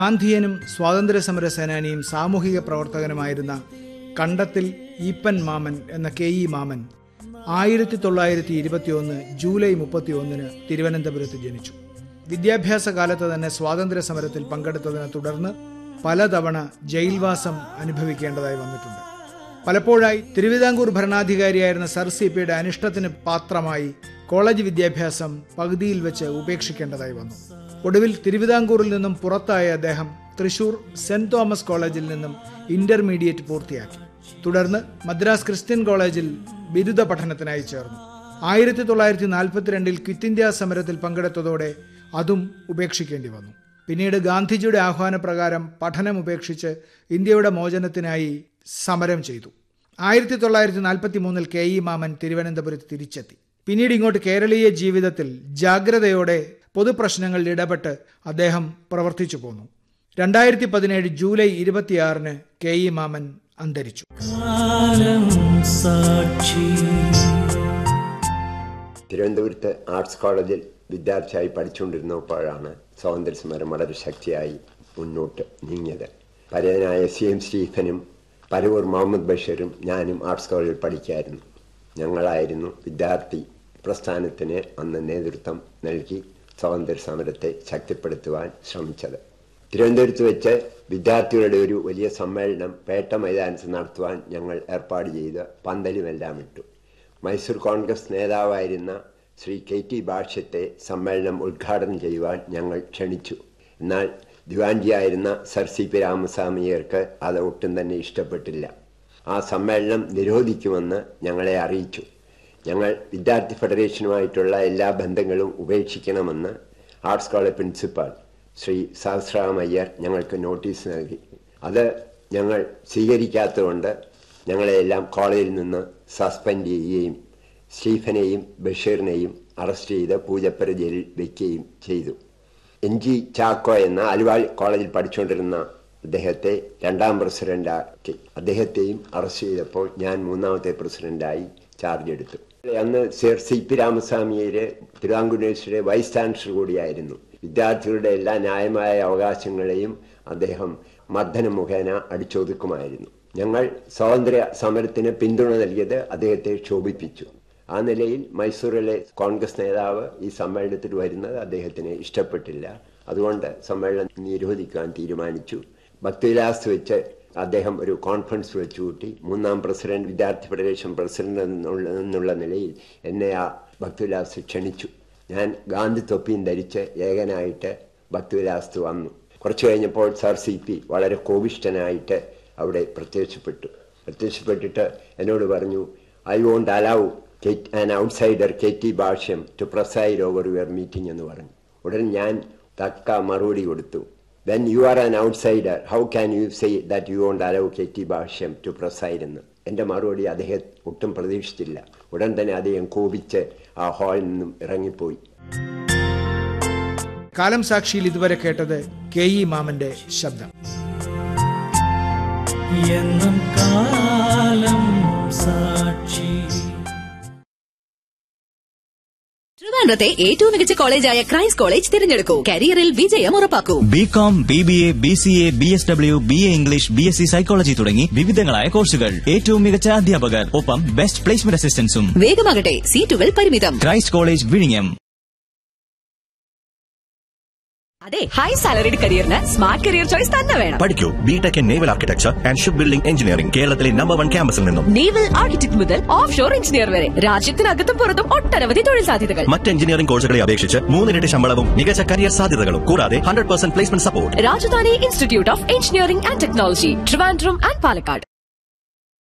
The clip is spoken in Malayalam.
ഗാന്ധിയനും സ്വാതന്ത്ര്യസമര സേനാനിയും സാമൂഹിക പ്രവർത്തകനുമായിരുന്ന കണ്ടത്തിൽ ഈപ്പൻ മാമൻ എന്ന കെ ഇ മാമൻ ആയിരത്തി തൊള്ളായിരത്തി ഇരുപത്തിയൊന്ന് ജൂലൈ മുപ്പത്തി ഒന്നിന് തിരുവനന്തപുരത്ത് ജനിച്ചു വിദ്യാഭ്യാസ കാലത്ത് തന്നെ സ്വാതന്ത്ര്യ സമരത്തിൽ പങ്കെടുത്തതിനെ തുടർന്ന് പലതവണ ജയിൽവാസം അനുഭവിക്കേണ്ടതായി വന്നിട്ടുണ്ട് പലപ്പോഴായി തിരുവിതാംകൂർ ഭരണാധികാരിയായിരുന്ന സർ സി പിയുടെ അനിഷ്ടത്തിന് പാത്രമായി കോളേജ് വിദ്യാഭ്യാസം പകുതിയിൽ വെച്ച് ഉപേക്ഷിക്കേണ്ടതായി വന്നു ഒടുവിൽ തിരുവിതാംകൂറിൽ നിന്നും പുറത്തായ അദ്ദേഹം തൃശൂർ സെന്റ് തോമസ് കോളേജിൽ നിന്നും ഇന്റർമീഡിയറ്റ് പൂർത്തിയാക്കി തുടർന്ന് മദ്രാസ് ക്രിസ്ത്യൻ കോളേജിൽ ബിരുദ പഠനത്തിനായി ചേർന്നു ആയിരത്തി തൊള്ളായിരത്തി നാൽപ്പത്തിരണ്ടിൽ ക്വിറ്റ് ഇന്ത്യ സമരത്തിൽ പങ്കെടുത്തതോടെ അതും ഉപേക്ഷിക്കേണ്ടി വന്നു പിന്നീട് ഗാന്ധിജിയുടെ ആഹ്വാനപ്രകാരം പഠനം ഉപേക്ഷിച്ച് ഇന്ത്യയുടെ മോചനത്തിനായി സമരം ചെയ്തു ആയിരത്തി തൊള്ളായിരത്തി നാൽപ്പത്തി മൂന്നിൽ കെ ഇ മാമൻ തിരുവനന്തപുരത്ത് തിരിച്ചെത്തി പിന്നീട് ഇങ്ങോട്ട് കേരളീയ ജീവിതത്തിൽ ജാഗ്രതയോടെ പൊതുപ്രശ്നങ്ങളിൽ ഇടപെട്ട് അദ്ദേഹം പ്രവർത്തിച്ചു പോന്നു രണ്ടായിരത്തി പതിനേഴ് ജൂലൈ ഇരുപത്തിയാറിന് കെ ഇ മാമൻ അന്തരിച്ചു കാലം സാക്ഷി തിരുവനന്തപുരത്ത് ആർട്സ് കോളേജിൽ വിദ്യാർത്ഥിയായി പഠിച്ചുകൊണ്ടിരുന്നപ്പോഴാണ് സ്വാതന്ത്ര്യ സമരം വളരെ ശക്തിയായി മുന്നോട്ട് നീങ്ങിയത് പരേതനായ സി എം സ്റ്റീഫനും പരവൂർ മുഹമ്മദ് ബഷീറും ഞാനും ആർട്സ് കോളേജിൽ പഠിക്കായിരുന്നു ഞങ്ങളായിരുന്നു വിദ്യാർത്ഥി പ്രസ്ഥാനത്തിന് അന്ന് നേതൃത്വം നൽകി സ്വാതന്ത്ര്യ സമരത്തെ ശക്തിപ്പെടുത്തുവാൻ ശ്രമിച്ചത് തിരുവനന്തപുരത്ത് വെച്ച് വിദ്യാർത്ഥികളുടെ ഒരു വലിയ സമ്മേളനം പേട്ട മൈതാനത്ത് നടത്തുവാൻ ഞങ്ങൾ ഏർപ്പാട് ചെയ്ത് പന്തലുമെല്ലാം ഇട്ടു മൈസൂർ കോൺഗ്രസ് നേതാവായിരുന്ന ശ്രീ കെ ടി ഭാഷ്യത്തെ സമ്മേളനം ഉദ്ഘാടനം ചെയ്യുവാൻ ഞങ്ങൾ ക്ഷണിച്ചു എന്നാൽ ദിവാൻജിയായിരുന്ന സർ സി പി രാമസ്വാമിയർക്ക് അത് ഒട്ടും തന്നെ ഇഷ്ടപ്പെട്ടില്ല ആ സമ്മേളനം നിരോധിക്കുമെന്ന് ഞങ്ങളെ അറിയിച്ചു ഞങ്ങൾ വിദ്യാർത്ഥി ഫെഡറേഷനുമായിട്ടുള്ള എല്ലാ ബന്ധങ്ങളും ഉപേക്ഷിക്കണമെന്ന് arts college principal Shri Sahasram Iyer ഞങ്ങൾക്ക് നോട്ടീസ് നൽകി അത് ഞങ്ങൾ സ്വീകരിക്കാത്തതുകൊണ്ട് ഞങ്ങളെയെല്ലാം കോളേജിൽ നിന്ന് സസ്പെൻഡ് ചെയ്യുകയും സ്റ്റീഫനെയും ബഷീറിനെയും അറസ്റ്റ് ചെയ്ത് പൂജപ്പര ജയിലിൽ വയ്ക്കുകയും ചെയ്തു എൻ ജി ചാക്കോ എന്ന ആലുവാൾ കോളേജിൽ പഠിച്ചുകൊണ്ടിരുന്ന അദ്ദേഹത്തെ രണ്ടാം പ്രസിഡന്റാക്കി അദ്ദേഹത്തെയും അറസ്റ്റ് ചെയ്തപ്പോൾ ഞാൻ മൂന്നാമത്തെ പ്രസിഡന്റായി ചാർജ് എടുത്തു അന്ന് സർ സി പി രാമസ്വാമിയെ തിരുവിതാംകൂർ യൂണിവേഴ്സിറ്റിയുടെ വൈസ് ചാൻസലർ കൂടിയായിരുന്നു വിദ്യാർത്ഥികളുടെ എല്ലാ ന്യായമായ അവകാശങ്ങളെയും അദ്ദേഹം മർദ്ദന മുഖേന അടിച്ചൊതുക്കുമായിരുന്നു ഞങ്ങൾ സ്വാതന്ത്ര്യ സമരത്തിന് പിന്തുണ നൽകിയത് അദ്ദേഹത്തെ ക്ഷോഭിപ്പിച്ചു ആ നിലയിൽ മൈസൂരിലെ കോൺഗ്രസ് നേതാവ് ഈ സമ്മേളനത്തിൽ വരുന്നത് അദ്ദേഹത്തിന് ഇഷ്ടപ്പെട്ടില്ല അതുകൊണ്ട് സമ്മേളനം നിരോധിക്കാൻ തീരുമാനിച്ചു ഭക്തിവിലാസ് വെച്ച് അദ്ദേഹം ഒരു കോൺഫറൻസ് വെച്ചു കൂട്ടി മൂന്നാം പ്രസിഡന്റ് വിദ്യാർത്ഥി ഫെഡറേഷൻ പ്രസിഡന്റ് എന്നുള്ള എന്നുള്ള നിലയിൽ എന്നെ ആ ഭക്തിവിലാസ് ക്ഷണിച്ചു ഞാൻ ഗാന്ധി തൊപ്പിയും ധരിച്ച് ഏകനായിട്ട് ഭക്തിവിലാസത്ത് വന്നു കുറച്ചു കഴിഞ്ഞപ്പോൾ സർ സി പി വളരെ കോപിഷ്ഠനായിട്ട് അവിടെ പ്രത്യക്ഷപ്പെട്ടു പ്രത്യക്ഷപ്പെട്ടിട്ട് എന്നോട് പറഞ്ഞു I won't allow an outsider K T Bhashyam to preside over your meeting എന്ന് പറഞ്ഞു ഉടൻ ഞാൻ തക്ക മറുപടി കൊടുത്തു when you are an outsider how can you say that you won't allow K T Bhashyam to preside എന്ന് എൻ്റെ മറുപടി അദ്ദേഹം ഒട്ടും പ്രതീക്ഷിച്ചില്ല ഉടൻ തന്നെ അദ്ദേഹം കോപിച്ച് ആ ഹാളിൽ നിന്നും ഇറങ്ങിപ്പോയി കാലം സാക്ഷിയിൽ ഇതുവരെ കേട്ടത് കെ ഇ മാമന്റെ ശബ്ദം എന്നും കാലം സാക്ഷി ട്രിവാൻഡ്രത്തെ ഏറ്റവും മികച്ച കോളേജായ ക്രൈസ്റ്റ് കോളേജ് തിരഞ്ഞെടുക്കൂ കരിയറിൽ വിജയം ഉറപ്പാക്കൂ B com B B A B C A B S W B A English B S C psychology തുടങ്ങി വിവിധങ്ങളായ കോഴ്സുകൾ ഏറ്റവും മികച്ച അധ്യാപകർ ഒപ്പം ബെസ്റ്റ് പ്ലേസ്മെന്റ് അസിസ്റ്റൻസും വേഗമാകട്ടെ സീറ്റുകൾ പരിമിതം ക്രൈസ്റ്റ് കോളേജ് വിഴിഞ്ഞം അതെ ഹൈ സാലറിഡ് കരിയറിന് സ്മാർട്ട് കരിയർ ചോയ്സ് തന്നെ വേണം പഠിക്കൂ B Tech in naval architecture and shipbuilding engineering കേരളത്തിലെ നമ്പർ വൺ ക്യാമ്പസിൽ നിന്നും നേവൽ ആർക്കിടെക്ട് മുതൽ ഓഫ് ഷോർ എഞ്ചിനീയർ വരെ രാജ്യത്തിനകത്തും പുറത്തും ഒട്ടനവധി തൊഴിൽ സാധ്യതകൾ മറ്റ് എഞ്ചിനീയറിംഗ് കോഴ്സുകളെ അപേക്ഷിച്ച് മൂന്നിരട്ടി ശമ്പളവും മികച്ച കരിയർ സാധ്യതകളും കൂടാതെ hundred percent placement support Rajadhani institute of engineering and technology Trivandrum and Palakkad